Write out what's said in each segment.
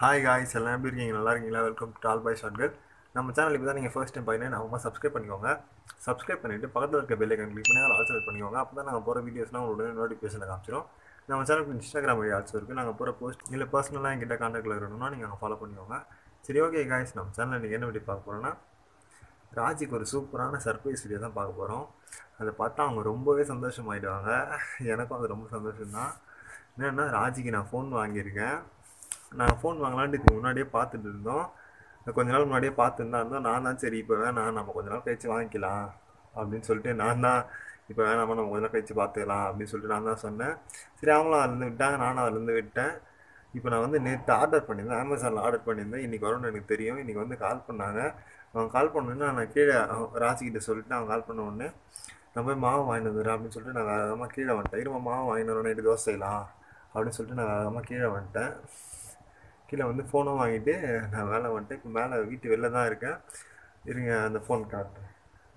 Hi guys எல்லாம் எப்படி இருக்கீங்க நல்லா இருக்கீங்களா welcome to tall boy short நம்ம சேனல் இப்போ தான் நீங்கள் ஃபர்ஸ்ட் டைம் பார்த்தீங்கன்னா நம்ம சப்ஸ்கிரைப் பண்ணிக்கோங்க சப்ஸ்கிரைப் பண்ணிவிட்டு பக்கத்தில் இருக்க பெல் ஐக்கன் கிளிக் பண்ணி அதை ஆல் செலக்ட் பண்ணிக்கோங்க அப்போ தான் நாங்கள் போகிற வீடியோஸ்லாம் உடனே நோட்டிஃபிகேஷனில் காமிச்சிடும் நம்ம சேனலுக்கு இன்ஸ்டாகிராம் வழி ஆல்சோ இருக்குது நாங்கள் போகிற போஸ்ட் இல்லை பர்சனலாக எங்கிட்ட காண்டாக்டில் இருக்கணும்னா நீங்கள் அங்கே ஃபாலோ பண்ணிக்கோங்க சரி ஓகே காய்ஸ் நம்ம சேனலில் இன்றைக்கி என்ன வீடியோ பார்க்க போகிறோன்னா ராஜிக்கு ஒரு சூப்பரான சர்ப்ரைஸ் வீடியோ தான் பார்க்க போகிறோம் அதை பார்த்தா அவங்க ரொம்பவே சந்தோஷமாயிடுவாங்க எனக்கும் அது ரொம்ப சந்தோஷம்தான் என்னென்னா ராஜிக்கு நான் ஃபோன் வாங்கியிருக்கேன் நான் ஃபோன் வாங்கலான்ட்டு இதுக்கு முன்னாடியே பார்த்துட்டு இருந்தோம் கொஞ்ச நாள் முன்னாடியே பார்த்துருந்தா இருந்தோம் நான் தான் சரி இப்போ வேணாம் நம்ம கொஞ்ச நாள் கழிச்சு வாங்கிக்கலாம் அப்படின்னு சொல்லிட்டு நான் தான் இப்போ வேணாமா நம்ம கொஞ்ச நாள் கழிச்சு பார்த்துக்கலாம் அப்படின்னு சொல்லிட்டு நான் தான் சொன்னேன் சரி அவங்களும் அதுலேருந்து விட்டாங்க நானும் அதுலேருந்து விட்டேன் இப்போ நான் வந்து நேற்று ஆர்டர் பண்ணியிருந்தேன் அமேசானில் ஆர்டர் பண்ணியிருந்தேன் இன்றைக்கி வரும்னு எனக்கு தெரியும் இன்றைக்கி வந்து கால் பண்ணாங்க அவங்க கால் பண்ணோன்னே நான் கீழே ராசிக்கிட்ட சொல்லிட்டு அவங்க கால் பண்ண உடனே நான் போய் மாவு வாங்கிட்டு வந்துடுறேன் அப்படின்னு சொல்லிட்டு நான் வேகமாக கீழே வந்துட்டேன் இருமா மாவு வாங்கிட்டு வரேன் நைட்டு தோசை செய்யலாம் அப்படின்னு சொல்லிட்டு நான் வேகமாக கீழே வந்துட்டேன் கீழே வந்து ஃபோனும் வாங்கிட்டு நான் வேலை வந்துட்டேன் இப்போ மேலே வீட்டு வெளில தான் இருக்கேன் இருங்க அந்த ஃபோன் காட்டுறேன்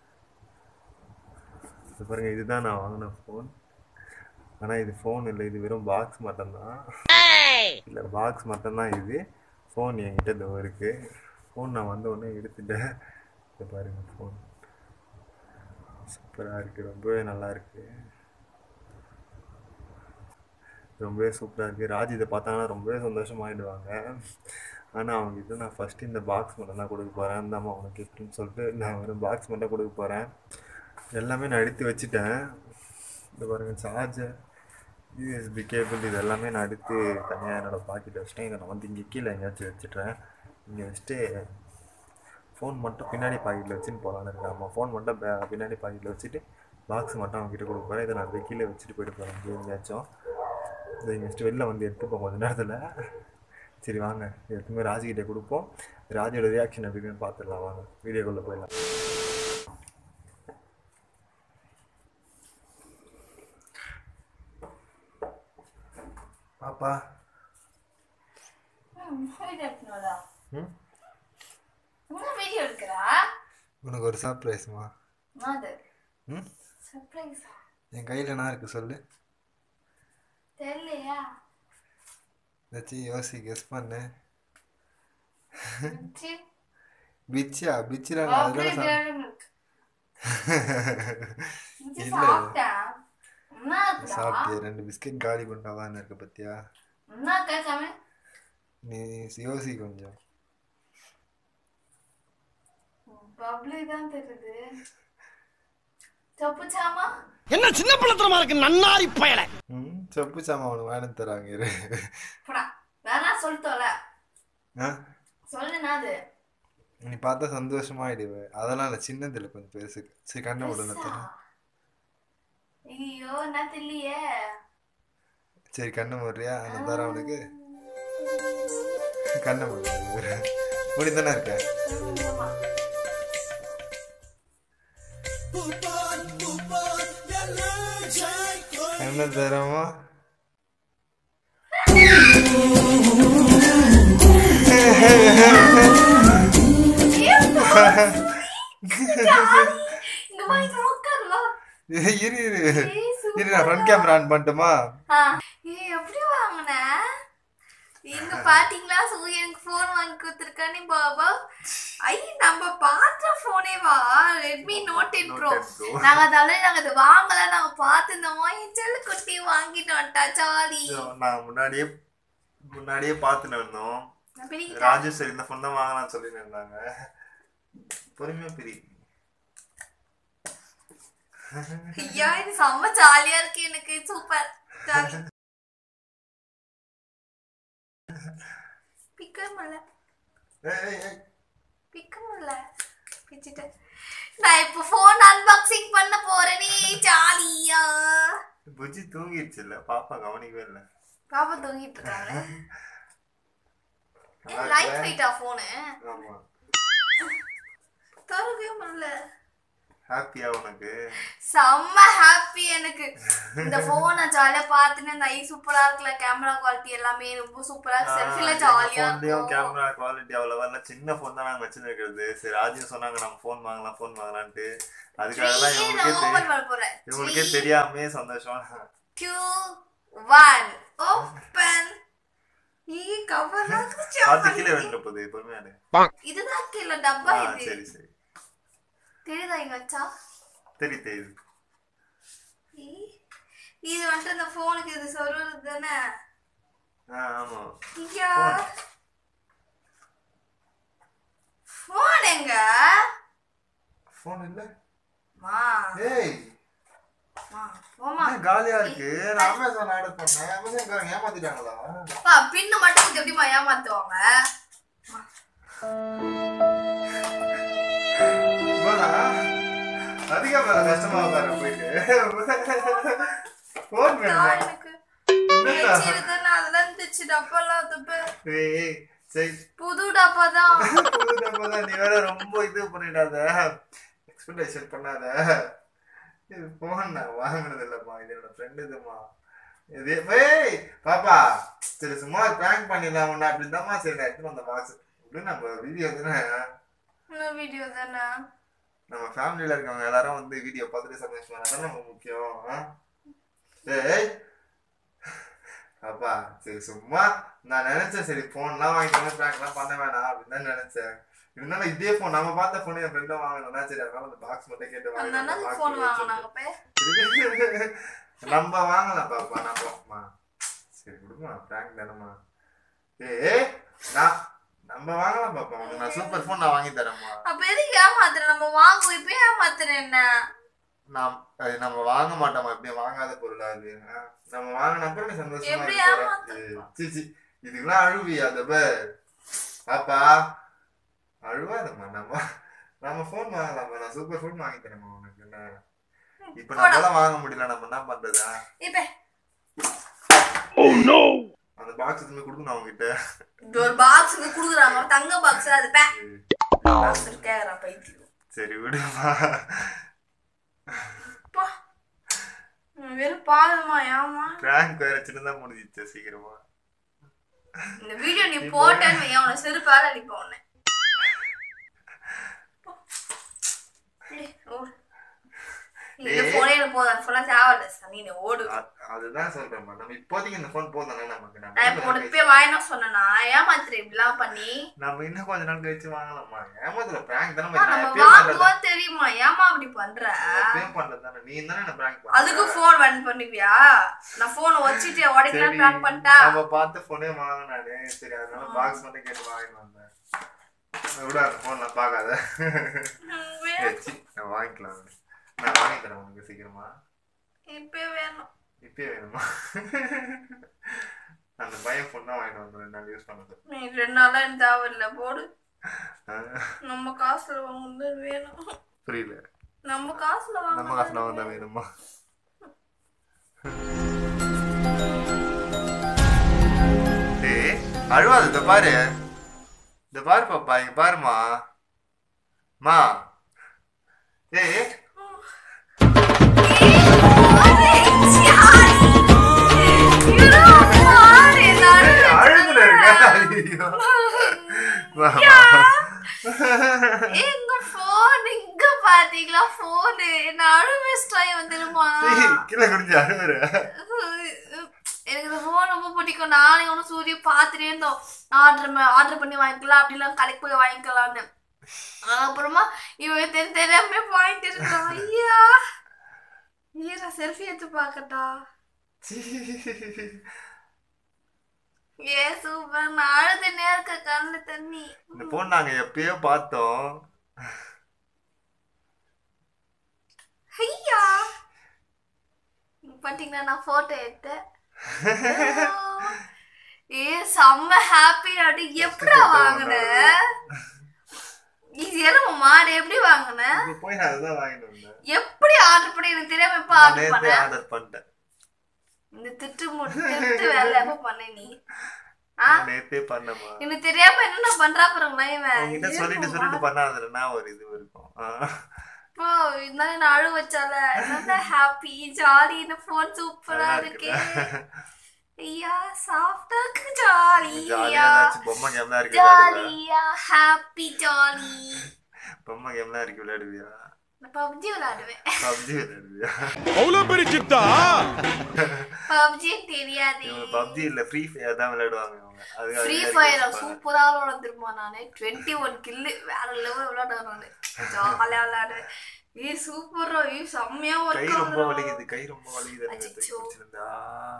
இது பாருங்கள் இதுதான் நான் வாங்கின ஃபோன் ஆனால் இது ஃபோன் இல்லை இது வெறும் பாக்ஸ் மட்டும்தான் இல்லை பாக்ஸ் மட்டும்தான் இது ஃபோன் என்கிட்ட இதோ இருக்குது ஃபோன் நான் வந்த உடனே எடுத்துட்டேன் இது பாருங்கள் ஃபோன் சூப்பராக இருக்குது ரொம்பவே நல்லா இருக்குது ரொம்பவே சூப்பராக இருக்குது ராஜ் இதை பார்த்தாங்கன்னா ரொம்பவே சந்தோஷமாயிடுவாங்க ஆனால் அவங்ககிட்ட நான் ஃபஸ்ட்டு இந்த பாக்ஸ் மட்டும் தான் கொடுக்க போகிறேன் இந்தாம்மா உனக்கு கிஃப்ட்னு சொல்லிட்டு நான் வெறும் பாக்ஸ் மட்டும் கொடுக்க போகிறேன் எல்லாமே நான் எடுத்து வச்சுட்டேன் இந்த பாருங்கள் சார்ஜர் யூஎஸ்பி கேபிள் இது எல்லாமே நான் எடுத்து தனியாக என்னோடய பாக்கெட்டில் வச்சுட்டேன் இதை நான் வந்து இங்கே கீழே எங்கேயாச்சும் வச்சுட்றேன் இங்கே வச்சுட்டு ஃபோன் மட்டும் பின்னாடி பாக்கெட்டில் வச்சுன்னு போகலான்னு இருக்கேன் ஆமாம் ஃபோன் மட்டும் பே- பின்னாடி பாக்கெட்டில் வச்சுட்டு பாக்ஸ் மட்டும் அவங்ககிட்ட கொடுக்க போகிறேன் இதை நான் அப்படியே கீழே வச்சுட்டு போயிட்டு போகிறேன் இங்கே எங்கேயாச்சும் இதை நெக்ஸ்ட் வெளில வந்து எடுத்துப்போம் கொஞ்ச நேரத்தில் சரி வாங்க எடுத்துமே ராஜிக்கிட்டே கொடுப்போம் ராஜியோட ரியாக்ஷன் எப்படி இருக்குன்னு பார்த்துடலாம் வாங்க வீடியோக்குள்ளே போயிடலாம் பாப்பா வீடியோ எடுக்கணும்ல ம் என்ன வீடியோ எடுக்கிறா உனக்கு ஒரு சர்ப்ரைஸ்மா அது ம் சர்ப்ரைஸா என் கையில் என்ன இருக்குது சொல்லு தெரியலையா ஏதாச்சும் யோசி கெஸ் பண்ணு சி, பிச்சியா பிச்சிரா அப்படியே அதெல்லாம் dairy milk. இது இல்ல. சாப்பிட்டேன் என்ன இருக்குடா? சாப்பிட்டியா ரெண்டு பிஸ்கெட் காலி பண்ணிட்டாவான்னு இருக்க பத்தியா என்ன கேட்காம நீ யோசி கொஞ்சம் பப்ளி தான் தெரியுது தப்பு சாமா என்ன சின்ன பிள்ளைத்தனமா இருக்கு நன்னாரி பயல ம் செப்பு சாமா அவனுக்கு வாங்கி தராங்க இரு போடா வேணா சொல்லிட்டோல ஆ சொல்லுனா அது நீ பார்த்தா சந்தோஷமாயிடுவே அதெல்லாம் இல்லை சின்னதில் கொஞ்சம் பெருசு சரி கண்ணை விடுன தர ஐயோ என்ன தெரியலையே சரி கண்ணை மூடுறியா நான் தரேன் அவனுக்கு கண்ணை மூடு முடி தானே இருக்க ஆமா. என்ன தரமா இங்க வா இங்க உட்காருவா இரு இரு ஏய், super இரு நான் ஃப்ரண்ட் கேமரா ஆன் பண்ணட்டுமா ஆ, ஏய் எப்படி வாங்கின எங்க பாத்தீங்களா சூரியனுக்கு போன் வாங்கி கொடுத்துருக்கானே பாபா ஐ நம்ம பார்த்த போனே வா Redmi note ten pro Note 10 Pro. நாங்க அதால நாங்க அது வாங்கல நாங்க பார்த்துருந்தோம் என் செல்லு குட்டி வாங்கிட்டு வந்துட்டா சாலி நான் முன்னாடியே முன்னாடியே பார்த்துன்னு இருந்தோம் நான் பிடிக்கிட்டேன் ராஜு சரி இந்த ஃபோன் தான் வாங்கலாம்னு சொல்லிட்டு இருந்தாங்க பொறுமையா பிரி ஐயா இது செம்ம ஜாலியா இருக்கு எனக்கு சூப்பர் ஜாலி பிக்க முடியல ஏய், ஏய், ஏய். பிக்க முடியல பிச்சிட்டேன் நான் இப்போ ஃபோன் அன்பாக்சிங் பண்ண போறேனே ஜாலியா புஜி தூங்கிடுச்சு இல்ல பாப்பா கவனிக்கவே இல்லை பாப்பா தூங்கிட்டு இருக்காங்க நல்லா லைட் இருக்குல்ல? வெயிட்டா போனு ஆமா திறக்கவே முடியல ஹாப்பியா உனக்கு செம்ம ஹாப்பி எனக்கு இந்த போனை ஜாலியா பார்த்துன்னு இந்த ஐ சூப்பரா இருக்குல்ல கேமரா குவாலிட்டி எல்லாமே ரொம்ப சூப்பரா இருக்கு செல்ஃபில ஜாலியா இருக்கும் கேமரா குவாலிட்டி அவ்வளவா இல்ல சின்ன ஃபோன் தான் நாங்க வச்சிருக்கிறது சரி ராஜு சொன்னாங்க நம்ம ஃபோன் வாங்கலாம் ஃபோன் வாங்கலாம்ட்டு அதுக்காக தான் த்ரீ இவங்களுக்கே நான் ஓபன் தெரியும் பண்ண போறேன் இவங்களுக்கே தெரியாமே சந்தோஷமா டூ ஒன் ஓப்பன் ஈ கவர்லாம் பார்த்து கீழே விழுந்துட போகுது பொறுமையாடு இதுதான் கீழே டப்பா ஆ இது சரி சரி தெரியுதா எங்க வச்சா தெரியுது தெரியுது ஈ, இது வந்துட்டு அந்த போனுக்கு இது சொல்றது தானே ஆ ஆமா ஐயா Phone. போன் எங்க ஃபோன் இல்ல மா ஏய் மா போமா என்ன காலியா இருக்கு நான் அமேசான் ஆர்டர் பண்ணேன் அமேசான் ஏமாத்திட்டாங்களா பா பின்னு மட்டும் இது எப்படிமா ஏமாத்துவாங்க போனா அதிகம் மேல கஷ்டமா உட்கார போயிட்டு ஃபோன் வேணுமா நான் எனக்கு வச்சிருந்தேன் அதெல்லாம் இருந்துச்சு டப்பாலாம் துப்பு ஏய் சரி புது டப்பா தான் புது டப்பாதான் நீ வேற ரொம்ப இது பண்ணிடாத எக்ஸ்பெக்டேஷன் பண்ணாத இது போன் நான் வாங்கினது இல்லம்மா இது என்னோட ஃப்ரெண்டு இதுமா இது ஏய் பாப்பா சரி சும்மா பிராங்க் பண்ணிடலாம் உன்ன அப்படிதாம்மா சரி நான் எடுத்து வந்த பாக்ஸ் இப்படி நம்ம வீடியோ தானே வீடியோ தானே நம்ம ஃபேமிலியில இருக்கவங்க எல்லாரும் வந்து வீடியோ பார்த்துட்டு சந்தோஷமா இருந்தா நம்ம முக்கியம் ஆ? ஏய் அப்பா சரி சும்மா நான் நினைச்சேன் சரி போன்லாம் வாங்கிட்டு பிராங்க்லாம் பண்ண வேணாம் அப்படின்னு தான் நினைச்சேன் இருந்தாலும் இதே போன் நம்ம பார்த்த போன் என் ஃப்ரெண்டும் வாங்கணும்னா சரி அதனால அந்த பாக்ஸ் மட்டும் கேட்டு அந்த அண்ணா வாங்கலாம் போன் வாங்கினாங்க பே நம்ம வாங்கலாம் பாப்பா நம்ம சரி கொடுமா பிராங்க் தானம்மா ஏய் நான் நம்ம வாங்கலாம் பாப்பா உனக்கு நான் சூப்பர் ஃபோன் நான் வாங்கி தரேம்மா அப்ப எதுக்கு ஏமாத்துற நம்ம வாங்குவோம் இப்ப ஏமாத்துற என்ன நாம் அது நம்ம வாங்க மாட்டோமா எப்படி வாங்காத பொருளா அது ஆ? நம்ம வாங்கின அப்புறம் நீ சந்தோஷமா எப்படி இருக்க போற. ஏமாத்த- ஏய், சீ, சீ. இதுக்கெல்லாம் அழுவியா தப பாப்பா அழுவாதம்மா நம்ம நம்ம ஃபோன் வாங்கலாமா நான் சூப்பர் ஃபோன் வாங்கி தரேம்மா உனக்கு என்ன இப்ப நம்மளால வாங்க முடியல நம்ம என்ன பண்றது ஆ? இப்ப அந்த பாக்ஸ் எதுவுமே கொடுக்கணும் அவங்க கிட்ட இந்த ஒரு பாக்ஸுக்கு குடுக்குறாங்க ஒரு தங்க பாக்ஸ் அது பே பாக்ஸ் கேக்குறான் பைத்தியம் சரி விடுமா பா உம், வெறும் பாதமா ஏமா பிராங்க் வேற சின்னதா முடிஞ்சிச்சு சீக்கிரமா இந்த வீடியோ நீ போட்டேன்னு வையேன், உன்னை செருப்பால அடிப்ப உன்னை ஏய், ஓடு. இந்த ஏய். போனே எனக்கு போதும் அது ஃபுல்லா தேவையில்ல சனி நீ ஓடு அ- அதுதான் சொல்றேன்மா நம்ம இப்போதைக்கு இந்த ஃபோன் போதும் நமக்கு நான் நம்ம இப்போ உனக்கு போய் வாங்கினா சொன்னேனா ஏமாத்துறேன் இப்படிலாம் பண்ணி நம்ம இன்னும் கொஞ்ச நாள் கழிச்சு வாங்கலாமா ஏமாத்துல பிராங்க் தானே ஆ, நான் நம்ம எப்பயும் பண்றது வாங்குவோம் தெரியுமா ஏமா அப்படி பண்ற எப்பயும் பண்றது தானே நீ தானே என்ன பிராங்க் அதுக்கு போன் ரன் பண்ணுவியா நான் போனை வச்சுட்டு உடைக்கலாம் பிளான் பண்ணிட்டா நம்ம பார்த்து போனே வாங்கினானே சரி அதனால பாக்ஸ் மட்டும் கேட்டு வாங்கிட்டு வந்தேன் விட அந்த போன் நான் பார்க்காத ம், வே- ஏய், சீ, நான் வாங்கிக்கலாம் விடு. நான் வாங்கி தரேன் உனக்கு சீக்கிரமா இப்ப வேணும் இப்பயே வேணுமா அந்த பையன் ஃபோன் தான் வாங்கிட்டு வந்தேன் நான் யூஸ் பண்ணது நீ ரெண்டு நாளா எனக்கு தேவையில்ல போடு ஆ, நம்ம காசுல வாங்குறது வேணும் புரியல நம்ம காசுல நம்ம காசுல வாங்குறது வந்தா வேணுமா ஏய் அழுவாது இந்த பாரு இந்த பாரு பாப்பா இங்க பாருமா மா ஏய் அழுகுல ஐயோ வா, வா. எங்க போன் இங்க பாத்தீங்களா போனு நான் அழுவேஸ்டாய் வந்துருமா ஏய், கீழே குடிஞ்சு அழுவுற எனக்கு இந்த ஃபோன் ரொம்ப பிடிக்கும் நானே ஒன்றும் சூரிய பார்த்துட்டே இருந்தோம் ஆர்டர் ஆர்டர் பண்ணி வாங்கிக்கலாம் அப்படிலாம் கடைக்கு போய் வாங்கிக்கலாம்னு அப்புறமா இவன் தெரி தெரியாம வாங்கிட்டு இருக்கான் ஐயா ஐயா நான் செல்ஃபி எடுத்து பார்க்கட்டா ஏ சூப்பர் நான் அழுதுனே இருக்க கண்ணுல தண்ணி இந்த பொண்ணு நாங்க எப்பயோ பார்த்தோம் ஐயா பாத்தீங்கன்னா நான் போட்டோ எடுத்தேன் ஏ செம்ம ஹாப்பி நாடு எப்படா வாங்கின இது என்ன மாடு எப்படி வாங்கின இப்ப போய் நான் அதுதான் வாங்கிட்டு வந்தேன் எப்படி ஆர்டர் பண்ணி எனக்கு தெரியாம எப்ப நான் ஆர்டர் நேத்தே பண்ண ஆர்டர் பண்ணிட்டேன் இந்த திட்டு முட்டு திட்டு வேலை எப்ப பண்ண நீ ஆ நான் நேத்தே பண்ணமா எனக்கு தெரியாம என்ன பண்றா பாருங்களா உங்ககிட்ட இவன் சொல்லிட்டு சொல்லிட்டு பண்ணாதுலன்னா ஒரு இது இருக்கும் ஆ. இப்போ இருந்தாலும் நான் அழு வச்சால நல்லா ஹாப்பி ஜாலி இந்த போன் சூப்பரா நல்லா இருக்கு இருக்குல்ல? ஐயா சாஃப்டா இருக்கு ஜாலியா ஜாலியா ஏதாச்சும் பொம்மை கேம் தான் இருக்கு விளையாடுவியா ஜாலியா ஹாப்பி ஜாலி பொம்மை கேம் தான் இருக்கு விளையாடுவியா நான் பப்ஜி விளையாடுவேன் பப்ஜி விளையாடுவியா அவ்வளவு பெரிய சித்தா பப்ஜி தெரியாது இவங்க பப்ஜி இல்ல ஃப்ரீ ஃபயர் தான் விளையாடுவாங்க இவங்க அதுக்காக ஃப்ரீ விளையாடி ஃபயர் வச்சிருப்பாங்க. சூப்பரா விளையாண்டுருமா நானு டுவெண்ட்டி ஒன் கில்லு வேற லெவல் விளையாடுவேன் நானு ஜாலியா விளையாடுவேன் ஏ சூப்பரா ஏ செம்மையா கை ஒர்க் ரொம்ப வலிக்குது கை ரொம்ப வலிக்குது எனக்கு தூக்கி அச்சச்சோ. பிடிச்சிருந்தா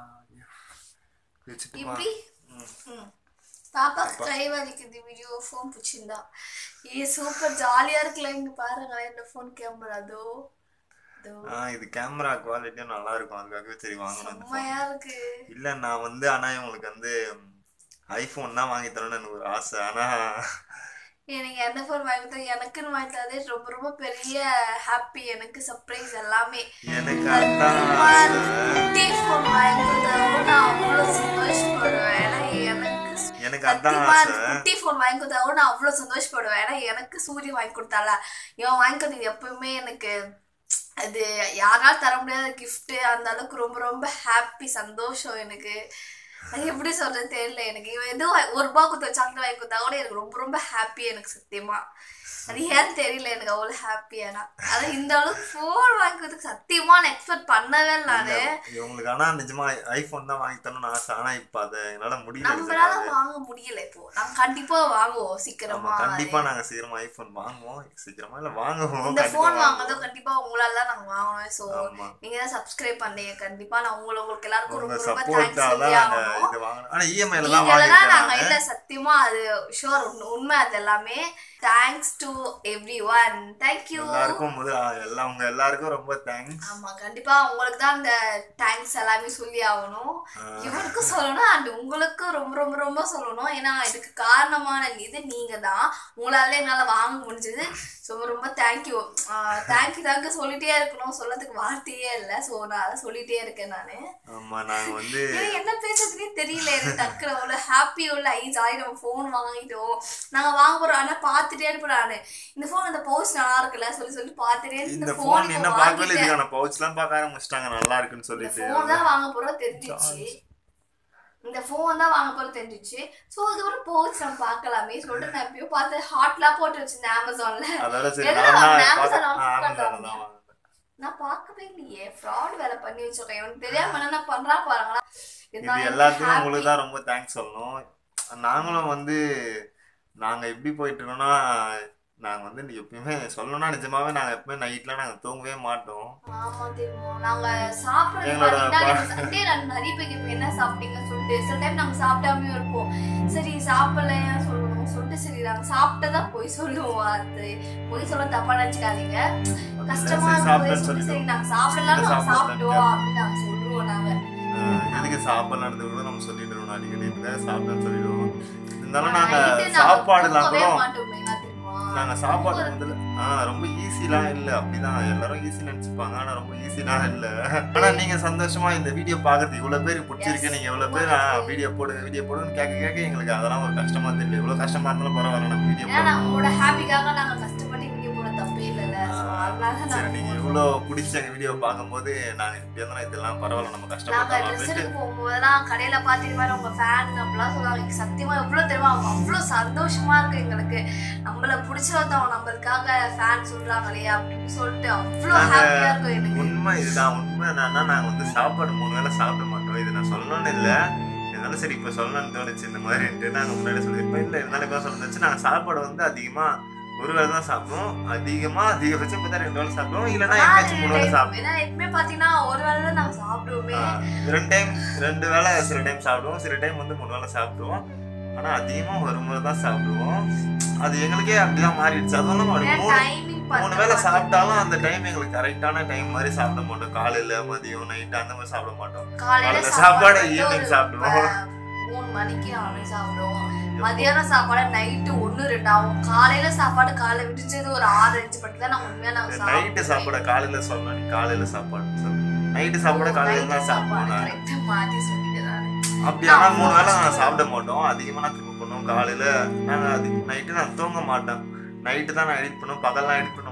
வச்சுட்டுமா இப்படி ம். பாப்பாக்கு கை வலிக்குது வீடியோ ஃபோன் பிடிச்சிருந்தா ஏ சூப்பர் ஜாலியா இருக்குல்ல இங்க பாருங்க இந்த ஃபோன் கேமரா அதோ அதோ ஆ இது கேமரா குவாலிட்டியும் நல்லா இருக்கும் அதுக்காகவே சரி வாங்கணும் இந்த phone. செம்மையா இருக்கு இல்ல நான் வந்து ஆனா இவங்களுக்கு வந்து ஐபோன் தான் வாங்கி தரணும்னு எனக்கு ஒரு ஆசை ஆனா எனக்கு எந்த ஃபோன் வாங்கி கொடுத்தா எனக்குன்னு வாங்கி தரதே ரொம்ப ரொம்ப பெரிய ஹாப்பி எனக்கு சர்ப்ரைஸ் எல்லாமே எனக்கு அதான் ஆசை. குட்டி ஃபோன் வாங்கி கொடுத்தா நான் அவ்வளோ சந்தோஷப்படுவேன் ஏன்னா எனக்கு எனக்கு அதான் சத்தியமா ஆசை அந்த குட்டி ஃபோன் வாங்கி கொடுத்தா கூட நான் அவ்வளோ சந்தோஷப்படுவேன் ஏன்னா எனக்கு சூரிய வாங்கி கொடுத்தால இவன் வாங்கி கொடுத்தது எப்பவுமே எனக்கு அது யாராலும் தர முடியாத gift அந்த அளவுக்கு ரொம்ப ரொம்ப ஹாப்பி சந்தோஷம் எனக்கு அது எப்படி சொல்றது தெரியல எனக்கு இவன் எதுவும் ஒரு ரூபா கொடுத்த சாக்லேட் வாங்கி கொடுத்தா கூட எனக்கு ரொம்ப ரொம்ப ஹாப்பி எனக்கு சத்தியமா அது ஏன்னு தெரியல எனக்கு அவ்வளோ ஹாப்பி ஆனா அதான் இந்த அளவுக்கு ஃபோன் வாங்கி கொடுத்து சத்தியமா நான் எக்ஸ்பெக்ட் பண்ணவே இல்லை நானு இவங்களுக்கு ஆனா நிஜமா ஐபோன் தான் வாங்கி தரணும்னு ஆசை ஆனா இப்ப அதை என்னால முடியல நம்மளால நிஜமாவே. வாங்க முடியல இப்போ நாங்க கண்டிப்பா வாங்குவோம் ஆமா சீக்கிரமா கண்டிப்பா நாங்க சீக்கிரமா ஐபோன் வாங்குவோம் சீக்கிரமா இல்ல வாங்குவோம் இந்த கண்டிப்பா ஃபோன் வாங்குவோம். வாங்குறதும் கண்டிப்பா உங்களால தான் நாங்க வாங்கணும் சோ ஆமா நீங்க தான் சப்ஸ்கிரைப் பண்ணீங்க கண்டிப்பா நான் உங்களை உங்களுக்கு எல்லாருக்கும் உங்க ரொம்ப ரொம்ப சப்போர்ட்டால தேங்க்ஸ் சொல்லி நாங்க ஆகணும் இது வாங்கணும் ஆனா இஎம்ஐல தான் நீங்க இல்லைன்னா நாங்க வாங்கிருக்கேன் இல்ல சத்தியமா அது ஷோர் உண்மை அது எல்லாமே thanks to everyone thank you எல்லாருக்கும் முதல் ஆ, எல்லாம் உங்க எல்லாருக்கும் ரொம்ப தேங்க்ஸ் ஆமா கண்டிப்பா உங்களுக்கு தான் இந்த தேங்க்ஸ் எல்லாமே சொல்லி ஆகணும் இவனுக்கும் சொல்லணும் அண்ட் உங்களுக்கும் ரொம்ப ரொம்ப ரொம்ப சொல்லணும் ஏன்னா இதுக்கு காரணமான இது நீங்க தான் உங்களால என்னால வாங்க முடிஞ்சது ஸோ ரொம்ப தேங்க்யூ தேங்க்யூ தேங்க்யூ சொல்லிட்டே இருக்கணும் சொல்லதுக்கு வார்த்தையே இல்லை ஸோ நான் அதை சொல்லிட்டே இருக்கேன் நானு ஆமா நாங்க வந்து எனக்கு என்ன பேசுறதுனே தெரியல எனக்கு டக்குல அவ்வளோ ஹாப்பி உள்ள ஐ ஜாலி நம்ம ஃபோன் வாங்கிட்டோம் நாங்க வாங்க போறோம் ஆனா பார்த்துட்டே இருப்போம் நானு இந்த ஃபோன் இந்த பவுச் நல்லா இருக்குல்ல சொல்லி சொல்லி பார்த்துட்டே இருந்து இந்த இந்த போன் ஃபோன் என்ன பார்க்கவே இல்லை, இதுக்கான பவுச் எல்லாம் பார்க்க ஆரம்பிச்சிட்டாங்க நல்லா இருக்குன்னு சொல்லிட்டு ஃபோன் தான் வாங்க போறோம் தெரிஞ்சிச்சு இந்த ஃபோன் தான் வாங்க போறோம் தெரிஞ்சிச்சு ஸோ இது ஒரு பவுச் நம்ம பார்க்கலாமே சொல்லிட்டு நான் எப்பயோ பார்த்து ஹாட்லாம் போட்டு வச்சிருந்தேன் அமேசான்ல அதோட சரி எதுல நான் தான் வாங்குன? பார்க்க- Amazon ஆ, Flipkart Amazon வாங்குனியா? தான் வாங்கினேன். நான் பார்க்கவே இல்லையே ஃப்ராட் வேலை பண்ணி வச்சிருக்கேன் எனக்கு தெரியாம என்ன பண்றா பாருங்களா இது எல்லாத்துக்கும் உங்களுக்கு தான் ரொம்ப தேங்க்ஸ் சொல்லணும் நாங்களும் வந்து நாங்க எப்படி போயிட்டு இருக்கோம்னா நாங்க வந்து எப்பயுமே சொல்லணும்னா நிஜமாவே நாங்க எப்பவுமே நைட்ல நாங்க தூங்கவே மாட்டோம் ஆமா தெரியும் நாங்க சாப்பிடுறது எங்களோட பாத்தீங்கன்னா ப- எனக்கு சண்டே நான் நிறைய பேர் இப்ப என்ன சாப்பிட்டீங்கன்னு சொல்லிட்டு சில டைம் நாங்க சாப்பிடாம இருப்போம் சரி சாப்பிடலையா சொல்லணும் சொல்லிட்டு சரி நாங்க சாப்பிட்டதா போய் சொல்லுவோம் அது போய் சொல்ல தப்பா நினைச்சுக்காதீங்க கஷ்டமா சரி, இருக்கும் சாப்பிட்டேன்னு சொல்லி சரி சொல்லிடுவோம். நாங்க சாப்பிடலாம் நாங்க சாப்பிடலாம் சாப்பிட்டோம் அப்படின்னு நாங்க சொல்லுவோம் நாங்க ஆஹ் எதுக்கு சாப்பிடலாம் கூட நம்ம சொல்லிடுவோம் அடிக்கடி சாப்பிட்டேன்னு சொல்லிடுவோம் இருந்தாலும் ஆனா நாங்க night நாங்க சாப்பாடுலாம் தூங்கவே கூட மாட்டோமே என்ன தெரியுமா நாங்க சாப்பாடு முதல்ல ஆஹ் ரொம்ப ஈஸிலாம் இல்ல அப்படிதான் எல்லாரும் ஈஸி நினைச்சுப்பாங்க ஆனா ரொம்ப ஈஸிலாம் இல்ல ஆனா நீங்க சந்தோஷமா இந்த வீடியோ பாக்குறது இவ்வளவு பேர் பிடிச்சிருக்கு நீங்க இவ்வளவு பேர் வீடியோ போடுங்க வீடியோ போடுன்னு கேட்க கேட்க எங்களுக்கு அதெல்லாம் ஒரு கஷ்டமா தெரியல இவ்வளவு கஷ்டமா இருந்தாலும் பரவாயில்ல நம்ம வீடியோ ஏன்னா நம்மளோட ஹாப்பிக்காக நாங்க கஷ்டப்பட்டு வீடியோ போட தப்பே இல்லைல்ல So, அதனால சரி நாங்க நீங்க இவ்வளவு பிடிச்ச வீடியோ பார்க்கும்போது நாங்க இப்படி இருந்தாலும் இதெல்லாம் பரவாயில்ல நம்ம நாங்க கஷ்டப்பட்டோம் ட்ரெஸ் அப்படின்ட்டு எடுக்க போகும்போதெல்லாம் கடையில பார்த்து இது மாதிரி உங்க ஃபேன் அப்படிலாம் சொல்லுவாங்க எனக்கு சத்தியமா எவ்வளவு தெரியுமா அவங்க அவ்வளவு சந்தோஷமா இருக்கு எங்களுக்கு நம்மள பிடிச்சவங்க நம்மளுக்காக ஃபேன் சொல்றாங்க இல்லையா அப்படின்னு சொல்லிட்டு அவ்வளவு நாங்க ஹாப்பியா இருக்கும் எனக்கு உண்மை இதுதான் உண்மை என்னன்னா நாங்க வந்து சாப்பாடு மூணு வேளை சாப்பிட மாட்டோம் இது நான் சொல்லணும்னு இல்ல இருந்தாலும் சரி இப்ப சொல்லணும்னு தோணுச்சு இந்த மாதிரின்ட்டு நாங்க முன்னாடி சொல்லியிருப்போம் இல்ல இருந்தாலும் இப்ப சொல்லிருந்துச்சு நாங்க சாப்பாடு வந்து அதிகமா ஒரு வேளை தான் சாப்பிடுவோம் அதிகமா அதிகபட்சம் பார்த்தா ரெண்டு வேளை சாப்பிடுவோம் இல்லைன்னா எங்கேயாச்சும் மூணு வேளை சாப்பிடுவோம் ஏன்னா எப்பவுமே பாத்தீங்கன்னா ஒரு வேளை தான் நாங்க சாப்பிடுவோமே ஆஹ் ரெண்டு டைம் ரெண்டு வேளை சில டைம் சாப்பிடுவோம் சில டைம் வந்து மூணு வேளை சாப்பிடுவோம் ஆனா அதிகமா ஒரு முறை தான் சாப்பிடுவோம் அது எங்களுக்கே அப்படிதான் மாறிடுச்சு அதுவும் இல்லாம ஒரு மூணு டைமிங் மூணு வேளை சாப்பிட்டாலும் அந்த டைம் எங்களுக்கு கரெக்டான டைம் மாதிரி சாப்பிட மாட்டோம் காலையில மதியம் நைட் அந்த மாதிரி சாப்பிட மாட்டோம் காலையில காலையில சாப்பாடு சாப்பாடு வந்து evening ஒரு சாப்பிடுவோம். ப- மூணு மணிக்கு நாலு சாப்பிடுவோம் மதியானம் சாப்பாடு நைட்டு ஒண்ணு ரெண்டு ஆகும் காலையில சாப்பாடு காலை விடிஞ்சது ஒரு ஆறு அஞ்சு மணிக்கு தான் நாங்க உண்மையா நாங்க நைட்டு சாப்பாடு காலையில சொல்லலாம் நீ காலையில சாப்பாடு நைட்டு சாப்பாடு காலையில தான் சாப்பிடுவோம் நாங்க. கரெக்டா மாத்தி சொல்லிட்டேன் நானு அப்படி ஆனா மூணு வேளை நான் சாப்பிட மாட்டோம் அதிகமா நான் தூங்க பண்ணுவோம் காலையில நாங்க அது நைட்டு நான் தூங்க மாட்டேன் நைட்டு தான் நான் எடிட் பண்ணுவோம் பகல்லாம் எடிட் பண்ண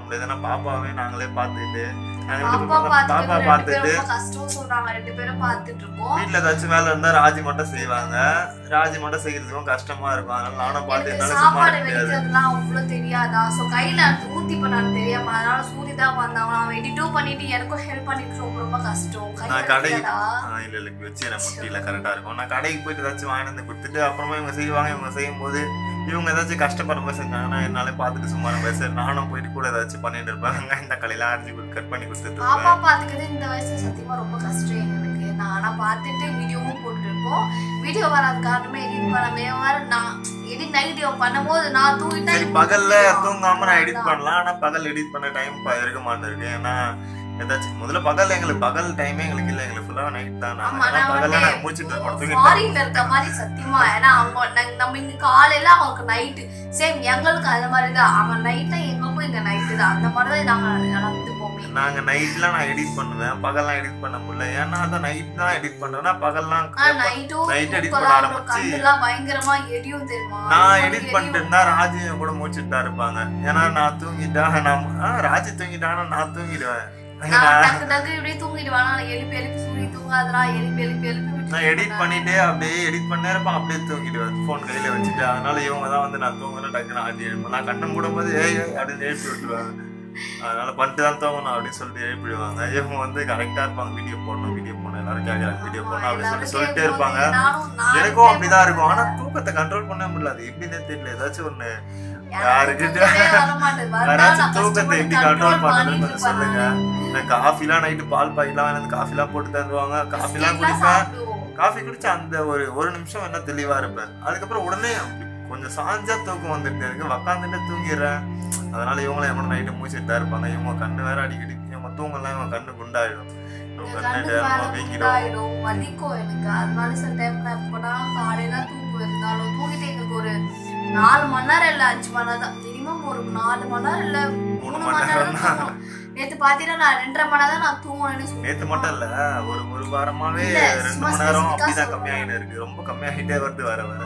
முடியாது ஏன்னா பாப்பாவே நாங்களே பார்த்துட்டு நாங்க ரெண்டு பாப்பா பேரும் பாப்பா பார்த்துட்டு ரெண்டு பார்த்துட்டு பேரும் ரொம்ப கஷ்டம் சொல்றாங்க ரெண்டு பேரும் பார்த்துட்டு இருக்கோம் வீட்டுல ஏதாச்சும் வேலை இருந்தா ராஜி மட்டும் செய்வாங்க ராஜி மட்டும் செய்யறதுக்கும் கஷ்டமா இருக்கும் அதனால நானும் பார்த்து எனக்கு என்னால சும்மா சாப்பாடு இருக்க முடியாது வெடிக்கிறதுலாம் அவ்வளவு தெரியாதா சோ கையில அது ஊத்தி பண்ணான்னு தெரியாம அதனால சூரி தான் வந்தாங்க அவன் எடிட்டும் பண்ணிட்டு எனக்கும் ஹெல்ப் பண்ணிட்டு ரொம்ப ரொம்ப கஷ்டம் கை நான் கடைக்கு வலிக்காதா? ஆ, இல்ல இல்ல இப்ப வச்சு எனக்கு முடியல கரெக்டா இருக்கும் நான் கடைக்கு போயிட்டு ஏதாச்சும் வாங்கிட்டு வந்து கொடுத்துட்டு அப்புறமா இவங்க செய்வாங்க இவங்க செய்யும் போது இவங்க ஏதாச்சும் கஷ்டப்படுற மாதிரி செஞ்சாங்கன்னா என்னால பார்த்துட்டு சும்மா இருக்க சரி நானும் போயிட்டு கூட ஏதாச்சும் பண்ணிட்டு இருப்பேன் இந்த கடையில அரிஞ்சு கட் பண்ணி கொடுத்துட்டு பாப்பா இருப்பேன் பாத்துக்கிறது இந்த வயசுல சத்தியமா ரொம்ப கஷ்டம் எங்களுக்கு நான் ஆனா பார்த்துட்டு வீடியோவும் போட்டுட்டு இருக்கோம் வீடியோ வராத காரணமே எடிட் பண்ணவே வர நான் எடிட் நைட் பண்ணும்போது நான் தூங்கிட்டா சரி பகல்ல தூங்காம நான் எடிட் பண்ணலாம் ஆனா பகல் எடிட் பண்ண டைம் இருக்க மாட்டேருக்கு ஏன்னா ஏதாச்சும் முதல்ல பகல் எங்களுக்கு பகல் டைமே எங்களுக்கு இல்ல எங்களுக்கு ஃபுல்லா நைட் தான் ஆமா நாங்க நான் பகல்ல நாங்க வந்து முடிச்சிட்டு இருக்கோம் தூங்கிட்டு ஃபாரின்ல இருக்க மாதிரி சத்தியமா ஏன்னா அவங்க நாங்க- நம்ம இங்க காலையில அவங்களுக்கு நைட்டு சேம் எங்களுக்கு அந்த மாதிரி தான் அவன் நைட்னா எங்களுக்கும் இங்க நைட்டு தான் அந்த மாதிரி தான் நாங்க நடந்து போமே நாங்க நைட்ல நான் எடிட் பண்ணுவேன் பகல்லாம் எடிட் பண்ண முடியல ஏன்னா அதான் நைட் தான் எடிட் பண்றேன்னா பகல்லாம் ஆனா நைட்டும் Night edit தூக்கலா பண்ண இருக்கும். ஆரம்பிச்சு. கண்ணெல்லாம் பயங்கரமா எரியும் தெரியுமா நான் ரொம்ப எடிட் எரியும். பண்ணிட்டு இருந்தா ராஜி என் கூட முடிச்சுட்டு தான் இருப்பாங்க ஏன்னா நான் தூங்கிட்டா நான் ஆ, ராஜி தூங்கிட்டானா நான் தூங்கிடுவேன் நான் நான் டக்கு டக்கு இப்படியே தூங்கிடுவானா நான் எழுப்பி எழுப்பி சூரிய தூங்காதடா எழுப்பி எழுப்பி எழுப்பி விட்டுட்டு நான் எடிட் இருப்பேன். பண்ணிட்டே அப்படியே எடிட் பண்ணே இருப்பேன் அப்படியே தூங்கிடுவேன் ஃபோன் கையில வச்சுட்டு அதனால இவங்க தான் வந்து நான் தூங்குறேன் டக்குன்னு ஆட்டி எழுப்பேன் நான் கண்ணை மூடும் போது ஏய் ஏய் அப்படின்னு எழுப்பி விட்டுருவாங்க அதனால பண்ணிட்டு தான் தூங்கணும் அப்படின்னு சொல்லிட்டு எழுப்பிடுவாங்க இவங்க வந்து கரெக்டா இருப்பாங்க வீடியோ போடணும் வீடியோ போடணும் எல்லாரும் கேட்கறாங்க வீடியோ போடணும் அப்படின்னு எல்லாரும் சொல்லிட்டு சொல்லிட்டே கேட்கும்போது இருப்பாங்க நானும் நான் எனக்கும் அப்படிதான் இருக்கும் ஆனா தூக்கத்தை கண்ட்ரோல் பண்ண முடியல அது எப்படின்னே தெரியல ஏதாச்சும் ஒண்ணு எனக்கு யாருக்கிட்ட தூக்கமே வர மாட்டேது. வந்தா யாராச்சும் நான் தூக்கத்தை கஷ்டப்பட்டு எப்படி control கண்ட்ரோல் பண்ணுறதுன்னு பண்ணிட்டு கொஞ்சம் சொல்லுங்க இருப்பேன். நான் காஃபிலாம் நைட்டு பால் பாய்லாம் எனக்கு காஃபிலாம் போட்டு தருவாங்க காஃபிலாம் Biscuit குடிப்பேன் சாப்பிடுவோம். காஃபி குடிச்சு அந்த ஒரு ஒரு நிமிஷம் என்ன தெளிவா இருப்பேன் அதுக்கப்புறம் உடனே அப்படி கொஞ்சம் சாஞ்சா தூக்கம் வந்துட்டு இருக்கு உக்காந்துட்டு தூங்கிடுறேன் அதனால இவங்களும் எவனும் நைட்டு மூச்சுட்டு தான் இருப்பாங்க இவங்க கண்ணு வேற அடிக்கடி இவங்க தூங்கலாம் இவங்க கண்ணு குண்டாயிடும் இவங்க என் கண்ணு கண்ணு நேரமா மேல வீங்கிடும் குண்டாயிடும், வலிக்கும் எனக்கு அதனால சில டைம் நான் எப்படா காலையில தூக்கம் இருந்தாலும் தூங்கிட்டு எங்களுக்கு ஒரு நாலு மணி நேரம் இல்ல அஞ்சு மணி நேரம் தான் மினிமம் ஒரு நாலு மணி நேரம் இல்ல மூணு மணி நேரம் தான் தூங்கணும். நேத்து பாத்தீங்கன்னா நான் ரெண்டரை மணி நேரம் தான் நான் தூங்கினேன்னு சொல்லுவேன் நேத்து மட்டும் இல்ல ஒரு ஒரு வாரமாவே இல்ல, ரெண்டு சும்மா மணி நேரம் specific ஆ அப்படிதான் சொல்றேன். கம்மியாகிட்டு இருக்கு ரொம்ப கம்மியாகிட்டே வருது வர வர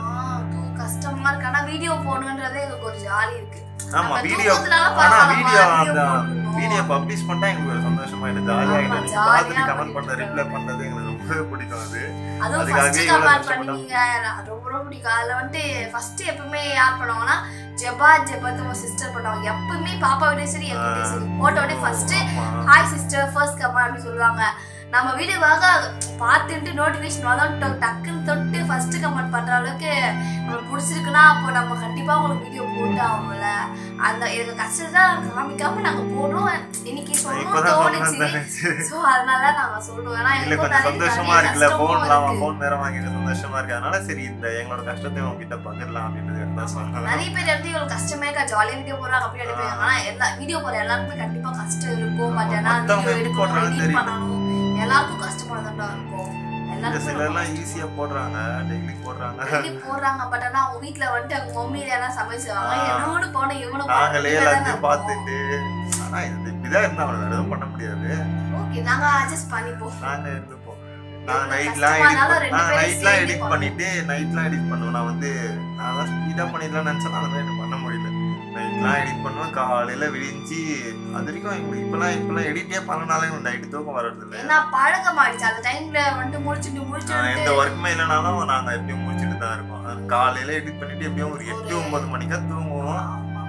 கஷ்டமா இருக்கு ஆனா வீடியோ போடணுன்றதே எங்களுக்கு ஒரு ஜாலி இருக்கு ஆமா நம்ம வீடியோ தூக்கத்துனால ஆனா பரவாயில்ல, வீடியோ video அந்த போடணும். வீடியோ பப்ளிஷ் பண்ணா எங்களுக்கு ஒரு சந்தோஷமா எனக்கு ஜாலியா ஆமா, எனக்கு ஜாலியா பார்த்துட்டு கமெண்ட் பண்ண பண்ணிட்டு ரிப்ளை பண்ணது எங்களுக்கு ரொம்பவே பிடிக்கும் அது அதுவும் அதுக்காகவே ஃபர்ஸ்ட் இவ்வளவு கமெண்ட் கஷ்டப்பட்டோம். பண்ணீங்க எனக்கு ரொம்ப ரொம்ப பிடிக்கும் அதுல வந்துட்டு ஃபர்ஸ்ட் எப்பவுமே யார் பண்ணுவாங்கன்னா ஜெபா ஜெபத்து உங்க சிஸ்டர் பண்ணுவாங்க எப்பவுமே பாப்பா விட சரி எங்க சரி போட்ட உடனே ஃபர்ஸ்ட் ஆமா. ஹாய் சிஸ்டர் ஃபர்ஸ்ட் கமெண்ட் அப்படின்னு சொல்லுவாங்க நம்ம வீடியோவாக பார்த்துட்டு நோட்டிஃபிகேஷன் வந்தோம் டக்குன்னு தொட்டு ஃபர்ஸ்ட் கமெண்ட் பண்ற அளவுக்கு நம்மளுக்கு பிடிச்சிருக்குன்னா அப்போ நம்ம கண்டிப்பா உங்களுக்கு வீடியோ போட்டு ஆகும்ல அந்த எனக்கு கஷ்டத்தை காமிக்காம நாங்க போடுறோம் இன்னைக்கு சொல்லணும் இப்பதான் தோணுச்சு சொன்னேன் சோ அதனால நாங்க சொல்றோம் ஏன்னா இல்ல எனக்கும் கொஞ்சம் நிறைய- சந்தோஷமா நிறைய இருக்குல்ல கஷ்டமும் போன் இல்லாம இருக்கு. போன் நேரம் வாங்கிட்டு சந்தோஷமா இருக்கு அதனால சரி இந்த எங்களோட கஷ்டத்தை உங்ககிட்ட பகிரலாம் அப்படின்னு தான் சொன்னேன் நிறைய பேர் வந்து இவ்வளவு கஷ்டமே இருக்கா ஜாலியா வீடியோ போடுறாங்க அப்படி நினைப்பாங்க ஆனா எல்லா வீடியோ போற எல்லாருக்குமே கண்டிப்பா கஷ்டம் இருக்கும் பட் ஏன்னா மத்தவங்க வீடியோ எப்படி எடுக்கணும் போடுறாங்கன்னு எடிட் தெரியல. பண்ணணும் எல்லாருக்கும் கஷ்டமானதா இருக்கும் இல்ல எல்லாருக்கும் சிலர் எல்லாம் ஈஸியா போடுறாங்க டெய்லி போடுறாங்க டெய்லி போடுறாங்க பட் ஆனா அவங்க வீட்ல வந்துட்டு அவங்க மம்மி எல்லாம் சமைச்சுவாங்க ஆ. என்னோட போன இவனு நாங்களே எல்லாத்தையும் பார்த்துட்டு ஆனா இது இப்படிதான் இருந்தா அவனை வேற எதுவும் பண்ண முடியாது ஓகே நாங்க அட்ஜஸ்ட் பண்ணிப்போம் நாங்க இருந்துப்போம் நான் எவ்வளவு நைட்லாம் கஷ்டமா எடிட் இருந்தாலும் ரெண்டு நான் பேரும் நைட்லாம் சேர்ந்து எடிட் பண்ணணும். பண்ணிட்டு நைட்லாம் எடிட் பண்ணுவேன் நான் வந்து நான் தான் ஸ்பீடா பண்ணிடலாம் நினைச்சேன் அந்த மாதிரி எனக்கு பண்ண முடியல நைட்லாம் எடிட் பண்ணுவேன் காலையில விடிஞ்சு அது வரைக்கும் எங்களுக்கு இப்பெல்லாம் இப்பெல்லாம் எடிட்டே பண்ணனாலே எனக்கு நைட்டு தூக்கம் வர்றது இல்லை ஏன்னா பழக்கமாயிடுச்சு அந்த டைம்ல வந்துட்டு முடிச்சுட்டு நான் முடிச்சுட்டு எந்த ஒர்க்குமே இல்லைனாலும் நாங்க எப்படியும் முடிச்சுட்டு தான் இருக்கோம் அது காலையில எடிட் பண்ணிட்டு எப்படியும் ஒரு எட்டு ஒன்பது மணிக்கா தூங்குவோம்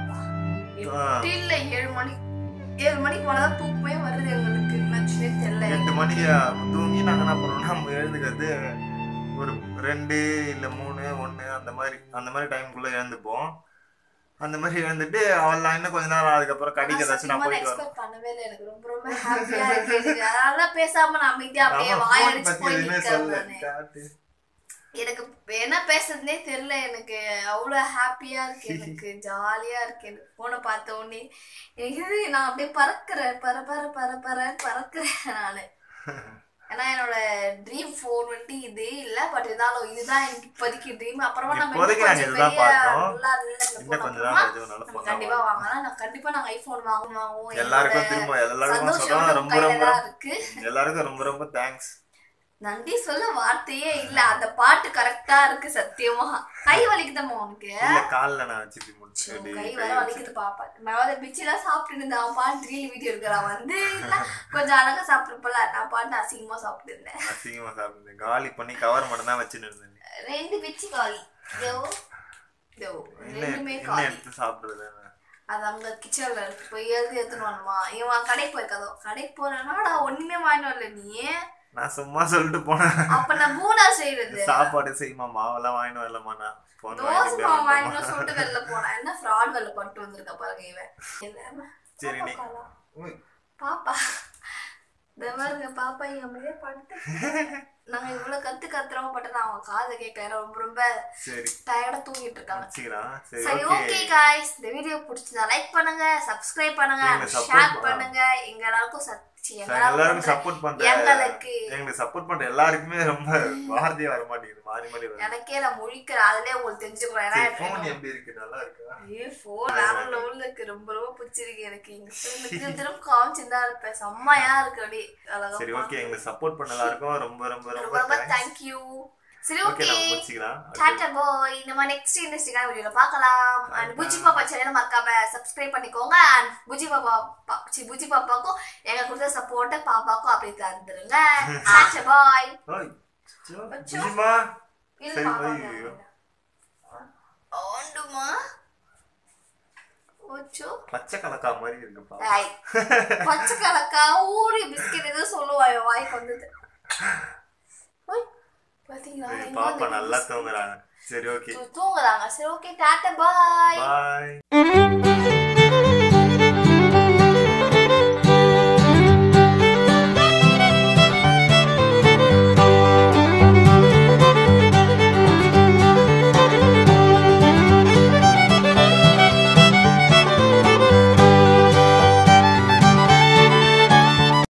எட்டு இல்ல ஏழு மணி ஏழு மணிக்கு மேலதான் தூக்கமே வருது எங்களுக்கு என்னச்சுன்னே தெரியல எட்டு மணிக்கு தூங்கி நாங்க என்ன பண்ணுவோம்னா நம்ம எழுந்துக்கிறது ஒரு ரெண்டு இல்ல மூணு ஒண்ணு அந்த மாதிரி அந்த மாதிரி டைம்குள்ள எழுந்துப்போம் அந்த மாதிரி எழுந்துட்டு அவள் இன்னும் கொஞ்ச நேரம் அதுக்கப்புறம் கடிக்க ஏதாச்சும் நான் போயிட்டு வரேன் எக்ஸ்பெக்ட் பண்ணவே இல்லை எனக்கு ரொம்ப ரொம்ப ஹாப்பியா இருக்கு எனக்கு அதனால பேசாம நான் அமைதியா அப்படியே ஆமா, வாய் phone அடிச்சு பத்தி போய் எதுவுமே நிக்கிறேன் சொல்லல. நானு காட்டு. எனக்கு என்ன பேசுறதுனே தெரியல எனக்கு அவ்வளவு ஹாப்பியா இருக்கு எனக்கு ஜாலியா இருக்கு எனக்கு போனை பார்த்த உடனே எனக்கு நான் அப்படியே பறக்குறேன் பற பற பற பற பறக்குறேன் நானு ஏன்னா என்னோட ட்ரீம் ஃபோன் வந்து இது இல்ல பட் இருந்தாலும் இதுதான் எனக்கு இப்போதைக்கு ட்ரீம் அப்புறமா நம்ம இன்னும் இப்போதைக்கு நாங்க கொஞ்சம் இதுதான் பெரிய பார்த்தோம். நல்லா இருந்த phone இன்னும் கொஞ்ச அப்புறமா நாள் கழிச்சு ஒரு நல்ல நம்ம phone கண்டிப்பா வாங்குவோம். வாங்கலாம் நான் கண்டிப்பா நாங்க ஐபோன் வாங்குவோம் வாங்குவோம் எல்லாருக்கும் என்னோட திரும்ப எல்லாருக்கும் சந்தோஷம் சொல்றோம் நம்ம ரொம்ப கையில ரொம்ப தான் இருக்கு எல்லாருக்கும் ரொம்ப ரொம்ப தேங்க்ஸ் நன்றி சொல்ல வார்த்தையே இல்ல அந்த பாட்டு கரெக்டா இருக்கு சத்தியமா கை வலிக்குதம்மா உனக்கு இல்ல கால்ல நான் வச்சுட்டு முடிச்சு சோ, அப்படியே கை கை வர வச்சு. வலிக்குது பாப்பா நான் பிச்சிலாம் சாப்பிட்டு இருந்தேன் அவன் பாட்டு ரீல் வீடியோ இருக்கிறான் வந்து இல்ல கொஞ்சம் அழகா சாப்பிட்டுருப்பல நான் பாட்டு அசிங்கமா சாப்பிட்டு இருந்தேன் அசிங்கமா சாப்பிட்டேன் காலி பண்ணி கவர் மட்டும் தான் வச்சுட்டு இருந்தேன் ரெண்டு பிச்சு காலி தேவோ தேவோ என்ன ரெண்டுமே என்ன காலி எடுத்து சாப்பிடுறது அது அங்க கிச்சன்ல இருக்கு போய் எழுதி எடுத்துன்னு வரணுமா இவன் கடைக்கு போயிருக்காதோ கடைக்கு போறேன்னாடா ஒண்ணுமே வாங்கிட்டு வரல நீ நான் சும்மா சொல்லிட்டு போனேன் அப்ப நான் பூனா செய்யறது சாப்பாடு செய்யுமா மாவெல்லாம் வாங்கிட்டு வரலமா நான் போன் தோசை வாங்கிட்டு மாவு வரேன். வாங்கிட்டு சொல்லிட்டு வெளில போனேன் என்ன ஃப்ராட் வெளில பட்டு வந்திருக்க பாருங்க இவன் என்ன சரி நீ பாப்பா உய், பாப்பா இந்த பாருங்க பாப்பா என் அப்படியே படுத்து நாங்க இவ்வளவு கத்து கத்துறோம் பட் நான் அவங்க காதை கேட்க ரொம்ப ரொம்ப சரி டயர்டா தூங்கிட்டு இருக்காங்க வச்சுக்கலாம் சரி சரி ஓகே ஓகே காய்ஸ் இந்த வீடியோ பிடிச்சதா லைக் பண்ணுங்க சப்ஸ்கிரைப் பண்ணுங்க எங்களை support ஷேர் பண்ணு. பண்ணுங்க எங்க எல்லாருக்கும் சச்சி எல்லாருக்கும் சப்போர்ட் பண்ற எங்களுக்கு எங்களுக்கு சப்போர்ட் பண்ற எல்லாருக்குமே ரொம்ப வார்த்தையே வர மாட்டேங்குது மாறி மாறி வருது எனக்கே நான் முழிக்கிறேன் அதுலயே உங்களுக்கு தெரிஞ்சுக்கிறேன் ஏன்னா போன் எனக்கு- எப்படி இருக்கு நல்லா இருக்கா ஐயோ, phone வேற level ல இருக்கு ரொம்ப ரொம்ப பிடிச்சிருக்கு எனக்கு இங்க திரும்ப திரும்ப காமிச்சுதான் இருப்பேன் செம்மையா இருக்கு அப்படி அழகா சரி ஓகே எங்களுக்கு சப்போர்ட் பண்ண எல்லாருக்கும் ரொம்ப ரொம்ப ரொம்ப ரொம்ப ரொம்ப thanks. தேங்க்யூ சரி ஓகே ஓகே நம்ம முடிச்சுக்கலாம் டாடா பாய் நம்ம நெக்ஸ்ட் இன்ட்ரெஸ்டிங்கான வீடியோல பார்க்கலாம் அண்ட் புஜி பாப்பா சேனல் மறக்காம சப்ஸ்கிரைப் பண்ணிக்கோங்க அண்ட் புஜி பாப்பா பா- சி புஜி பாப்பாக்கும் எங்க கொடுத்த சப்போர்ட்டை பாப்பாக்கும் அப்படி தந்துருங்க டாடா பாய் ஓய், சோ, அச்சோ. புஜிமா இது சரி, பாப்பா ஐயோ. ஆண்டுமா ஓச்சோ பச்சை கலக்கா மாதிரி இருக்குப்பா ஐய் பச்சை கலக்கா ஊரி பிஸ்கெட் ஏதோ சொல்லுவாயோ வாய்க்கு வந்தது ஓய், பாத்தீங்களா சரி, எங்க பாப்பா வந்து நல்லா தூங்குறாங்க சரி ஓகே தூங்குறாங்க சரி ஓகே டாட்டா பாய் பாய்